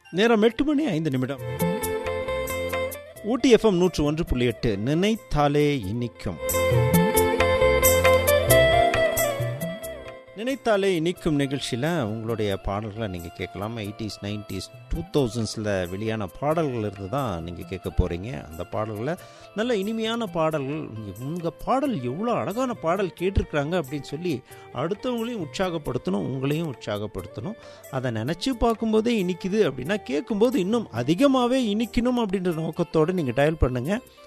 நேரம் எட்டு மணி ஐந்து நிமிடம் ஊட்டி எஃப்எம் நூற்று ஒன்று புள்ளி எட்டு நினைத்தாலே இனிக்கும் நினைத்தாலே இனிக்கும் நிகழ்ச்சியில் உங்களுடைய பாடல்களை நீங்கள் கேட்கலாம் எயிட்டிஸ் நைன்டிஸ் டூ தௌசண்ட்ஸில் வெளியான பாடல்கள் இருந்து தான் நீங்கள் கேட்க போகிறீங்க அந்த பாடல்களை நல்ல இனிமையான பாடல்கள் உங்கள் பாடல் எவ்வளோ அழகான பாடல் கேட்டிருக்கிறாங்க அப்படின்னு சொல்லி அடுத்தவங்களையும் உற்சாகப்படுத்தணும் உங்களையும் உற்சாகப்படுத்தணும் அதை நினச்சி பார்க்கும்போதே இனிக்குது அப்படின்னா கேட்கும்போது இன்னும் அதிகமாகவே இனிக்கணும் அப்படின்ற நோக்கத்தோடு நீங்கள் டயல் பண்ணுங்கள்